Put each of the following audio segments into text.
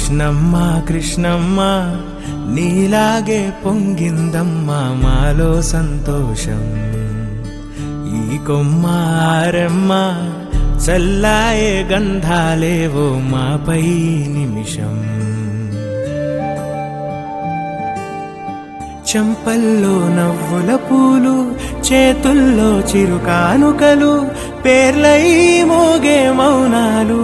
కృష్ణమ్మ కృష్ణమ్మ నీలాగే పొంగిందమ్మ మాలో సంతోషం ఈ కొమ్మ ఆరెమ్మ చల్లాయే గంధాలేవో మాపై నిమిషం చెంపల్లో నవ్వుల పూలు చేతుల్లో చిరుకానుకలు పేర్లై మోగే మౌనాలు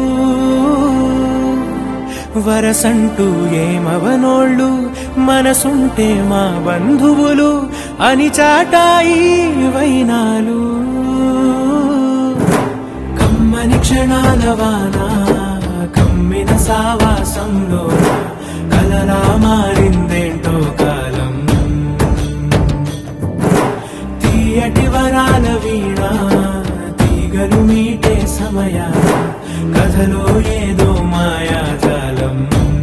వరసంటూ ఏమవనోళ్ళు మనసుంటే మా బంధువులు అని చాటాయి వైనాలు కమ్మని క్షణాల వాన కమ్మిన సావాసంలో కలలా మారిందేంటో కాలం తీయటి వరాల వీణ తీగలు మీటే సమయ కథలో ఏదో మాయాజాలం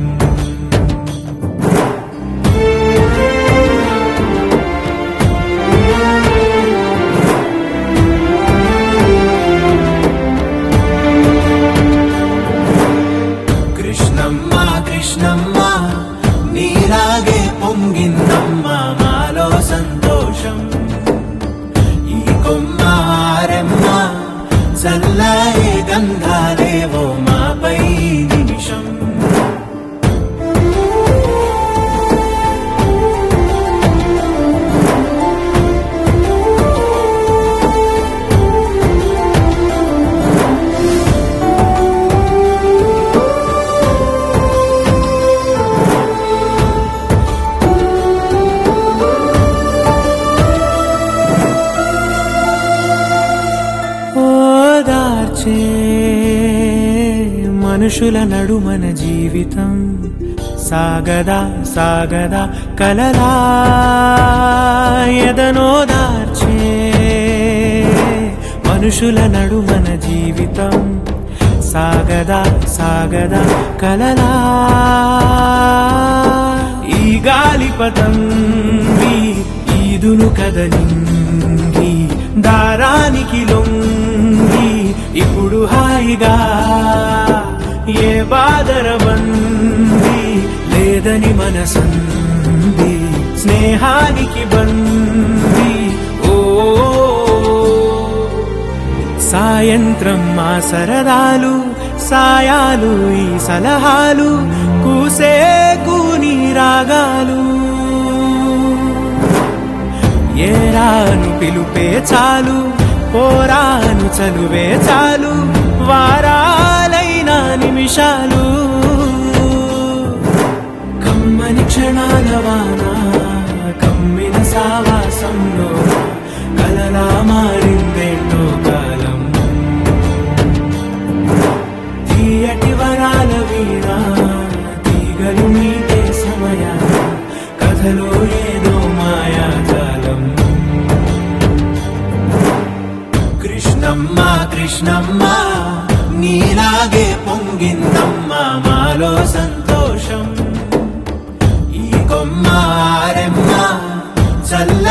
కృష్ణమ్మ కృష్ణమ్మ నీలాగే పొంగిందమ్మ మాలో సంతోషం ఈ కొమ్మారెమ్మ చల్లాయే గంధాలేవో మాపై నిమిషం ఓదార్చే మనుషుల నడుమన జీవితం సాగదా సాగదా కలలా ఎదనోదార్చే మనుషుల నడుమన జీవితం సాగదా సాగదా కలలా ఈ గాలిపటం ఈదును కదలింగి దారానికి లొంగి ఇప్పుడు హాయిగా ఏ బాదరబంది లేదని మనసంది స్నేహానికి బంది ఓ సాయంత్రం మా సరదాలు సాయాలు ఈ సలహాలు కూసే కూని రాగాలు ఏరాను పిలుపే చాలు పోరాను చలువే చాలు వారాలైన నిమిషాలు కమ్మని క్షణాల వాన కమ్మిన సావాసంలో కలలా మారిందేంటో కాలం తీయటి వరాల వీణ తీగలు మీటే సమయ కథలో ఏదో మాయాజాలం కృష్ణమ్మ కృష్ణమ్మ నీలాగే పొంగిందమ్మ మాలో సంతోషం ఈ కొమ్మారెమ్మ చల్ల